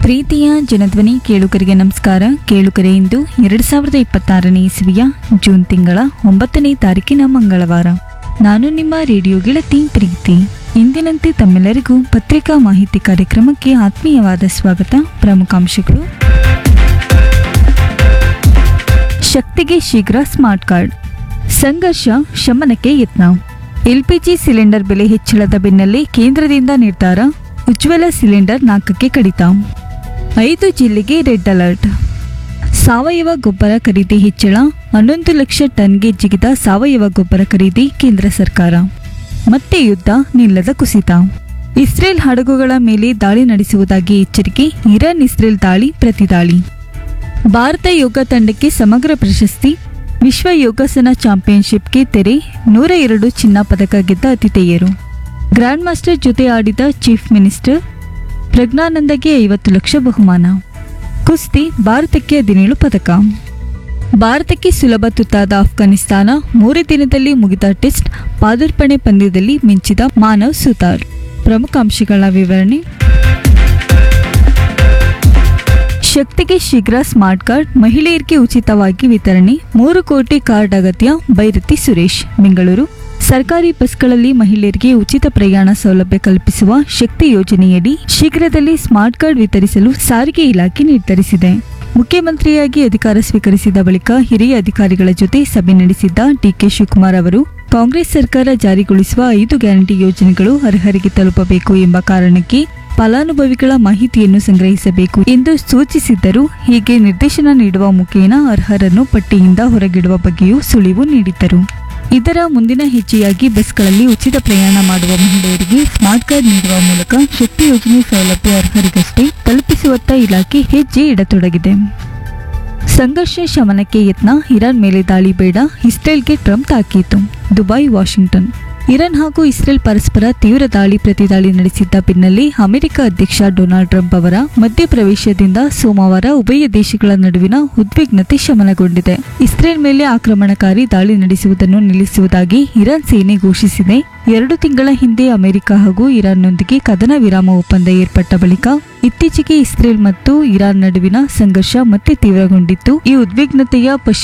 ಪ್ರೀತಿಯ ಜನಧ್ವನಿ ಕೇಳುಗರಿಗೆ ನಮಸ್ಕಾರ ಕೇಳುಗರೆ ಇಂದು ಎರಡು ಸಾವಿರದ ಇಪ್ಪತ್ತಾರನೇ ಇಸವಿಯ ಜೂನ್ ತಿಂಗಳ ಒಂಬತ್ತನೇ ತಾರೀಕಿನ ಮಂಗಳವಾರ ನಾನು ನಿಮ್ಮ ರೇಡಿಯೋ ಗೆಳತಿ ಪ್ರೀತಿ ಇಂದಿನಂತೆ ತಮ್ಮೆಲ್ಲರಿಗೂ ಪತ್ರಿಕಾ ಮಾಹಿತಿ ಕಾರ್ಯಕ್ರಮಕ್ಕೆ ಆತ್ಮೀಯವಾದ ಸ್ವಾಗತ ಪ್ರಮುಖಾಂಶಗಳು ಶಕ್ತಿಗೆ ಶೀಘ್ರ ಸ್ಮಾರ್ಟ್ ಕಾರ್ಡ್ ಸಂಘರ್ಷ ಶಮನಕ್ಕೆ ಯತ್ನ ಎಲ್ಪಿಜಿ ಸಿಲಿಂಡರ್ ಬೆಲೆ ಹೆಚ್ಚಳದ ಬೆನ್ನಲ್ಲೇ ಕೇಂದ್ರದಿಂದ ನಿರ್ಧಾರ ಉಜ್ವಲ ಸಿಲಿಂಡರ್ ನಾಲ್ಕಕ್ಕೆ ಕಡಿತ ಐದು ಜಿಲ್ಲೆಗೆ ರೆಡ್ ಅಲರ್ಟ್ ಸಾವಯವ ಗೊಬ್ಬರ ಖರೀದಿ ಹೆಚ್ಚಳ ಹನ್ನೊಂದು ಲಕ್ಷ ಟನ್ಗೆ ಜಿಗಿದ ಸಾವಯವ ಗೊಬ್ಬರ ಖರೀದಿ ಕೇಂದ್ರ ಸರ್ಕಾರ ಮತ್ತೆ ಯುದ್ಧ ನಿಲ್ಲದ ಕುಸಿತ ಇಸ್ರೇಲ್ ಹಡಗುಗಳ ಮೇಲೆ ದಾಳಿ ನಡೆಸುವುದಾಗಿ ಎಚ್ಚರಿಕೆ ಇರಾನ್ ಇಸ್ರೇಲ್ ದಾಳಿ ಪ್ರತಿದಾಳಿ ಭಾರತ ಯೋಗ ತಂಡಕ್ಕೆ ಸಮಗ್ರ ಪ್ರಶಸ್ತಿ ವಿಶ್ವ ಯೋಗಾಸನ ಚಾಂಪಿಯನ್ಶಿಪ್ಗೆ ತೆರೆ ನೂರ ಎರಡು ಚಿನ್ನ ಪದಕ ಗೆದ್ದ ಅತಿಥೇಯರು ಗ್ರ್ಯಾಂಡ್ ಮಾಸ್ಟರ್ ಜೊತೆ ಆಡಿದ ಚೀಫ್ ಮಿನಿಸ್ಟರ್ ಪ್ರಜ್ಞಾನಂದಗೆ ಐವತ್ತು ಲಕ್ಷ ಬಹುಮಾನ ಕುಸ್ತಿ ಭಾರತಕ್ಕೆ ಹದಿನೇಳು ಪದಕ ಭಾರತಕ್ಕೆ ಸುಲಭ ತುತ್ತಾದ ಅಫ್ಘಾನಿಸ್ತಾನ ಮೂರೇ ದಿನದಲ್ಲಿ ಮುಗಿದ ಟೆಸ್ಟ್ ಪಾದಾರ್ಪಣೆ ಪಂದ್ಯದಲ್ಲಿ ಮಿಂಚಿದ ಮಾನವ್ ಸುತಾರ್ ಪ್ರಮುಖ ಅಂಶಗಳ ವಿವರಣೆ ಶಕ್ತಿಗೆ ಶೀಘ್ರ ಸ್ಮಾರ್ಟ್ ಕಾರ್ಡ್ ಮಹಿಳೆಯರಿಗೆ ಉಚಿತವಾಗಿ ವಿತರಣೆ ಮೂರು ಕೋಟಿ ಕಾರ್ಡ್ ಅಗತ್ಯ ಬೈರತಿ ಸುರೇಶ್ ಬೆಂಗಳೂರು ಸರ್ಕಾರಿ ಬಸ್ಗಳಲ್ಲಿ ಮಹಿಳೆಯರಿಗೆ ಉಚಿತ ಪ್ರಯಾಣ ಸೌಲಭ್ಯ ಕಲ್ಪಿಸುವ ಶಕ್ತಿ ಯೋಜನೆಯಡಿ ಶೀಘ್ರದಲ್ಲಿ ಸ್ಮಾರ್ಟ್ ಕಾರ್ಡ್ ವಿತರಿಸಲು ಸಾರಿಗೆ ಇಲಾಖೆ ನಿರ್ಧರಿಸಿದೆ ಮುಖ್ಯಮಂತ್ರಿಯಾಗಿ ಅಧಿಕಾರ ಸ್ವೀಕರಿಸಿದ ಬಳಿಕ ಹಿರಿಯ ಅಧಿಕಾರಿಗಳ ಜೊತೆ ಸಭೆ ನಡೆಸಿದ್ದ ಡಿಕೆ ಶಿವಕುಮಾರ್ ಅವರು ಕಾಂಗ್ರೆಸ್ ಸರ್ಕಾರ ಜಾರಿಗೊಳಿಸುವ ಐದು ಗ್ಯಾರಂಟಿ ಯೋಜನೆಗಳು ಅರ್ಹರಿಗೆ ತಲುಪಬೇಕು ಎಂಬ ಕಾರಣಕ್ಕೆ ಫಲಾನುಭವಿಗಳ ಮಾಹಿತಿಯನ್ನು ಸಂಗ್ರಹಿಸಬೇಕು ಎಂದು ಸೂಚಿಸಿದ್ದರು ಹೀಗೆ ನಿರ್ದೇಶನ ನೀಡುವ ಮುಖೇನ ಅರ್ಹರನ್ನು ಪಟ್ಟಿಯಿಂದ ಹೊರಗಿಡುವ ಬಗ್ಗೆಯೂ ಸುಳಿವು ನೀಡಿದ್ದರು ಇದರ ಮುಂದಿನ ಹೆಜ್ಜೆಯಾಗಿ ಬಸ್ಗಳಲ್ಲಿ ಉಚಿತ ಪ್ರಯಾಣ ಮಾಡುವ ಮಹಿಳೆಯರಿಗೆ ಸ್ಮಾರ್ಟ್ ಕಾರ್ಡ್ ನೀಡುವ ಮೂಲಕ ಶಕ್ತಿ ಯೋಜನೆ ಸೌಲಭ್ಯ ಅರ್ಹರಿಗಷ್ಟೇ ತಲುಪಿಸುವತ್ತ ಇಲಾಖೆ ಹೆಜ್ಜೆ ಇಡತೊಡಗಿದೆ ಸಂಘರ್ಷ ಶಮನಕ್ಕೆ ಯತ್ನ ಇರಾನ್ ಮೇಲೆ ದಾಳಿ ಬೇಡ ಇಸ್ರೇಲ್ಗೆ ಟ್ರಂಪ್ ತಾಕೀತು ದುಬೈ ವಾಷಿಂಗ್ಟನ್ ಇರಾನ್ ಹಾಗೂ ಇಸ್ರೇಲ್ ಪರಸ್ಪರ ತೀವ್ರ ದಾಳಿ ಪ್ರತಿದಾಳಿ ನಡೆಸಿದ್ದ ಬೆನ್ನಲ್ಲೇ ಅಮೆರಿಕ ಅಧ್ಯಕ್ಷ ಡೊನಾಲ್ಡ್ ಟ್ರಂಪ್ ಅವರ ಮಧ್ಯಪ್ರವೇಶದಿಂದ ಸೋಮವಾರ ಉಭಯ ದೇಶಗಳ ನಡುವಿನ ಉದ್ವಿಗ್ನತೆ ಶಮನಗೊಂಡಿದೆ ಇಸ್ರೇಲ್ ಮೇಲೆ ಆಕ್ರಮಣಕಾರಿ ದಾಳಿ ನಡೆಸುವುದನ್ನು ನಿಲ್ಲಿಸುವುದಾಗಿ ಇರಾನ್ ಸೇನೆ ಘೋಷಿಸಿದೆ ಎರಡು ತಿಂಗಳ ಹಿಂದೆ ಅಮೆರಿಕ ಹಾಗೂ ಇರಾನ್ನೊಂದಿಗೆ ಕದನ ವಿರಾಮ ಒಪ್ಪಂದ ಏರ್ಪಟ್ಟ ಬಳಿಕ ಇತ್ತೀಚೆಗೆ ಇಸ್ರೇಲ್ ಮತ್ತು ಇರಾನ್ ನಡುವಿನ ಸಂಘರ್ಷ ಮತ್ತೆ ತೀವ್ರಗೊಂಡಿತ್ತು ಈ ಉದ್ವಿಗ್ನತೆಯ ಪಶ್ಚಿಮ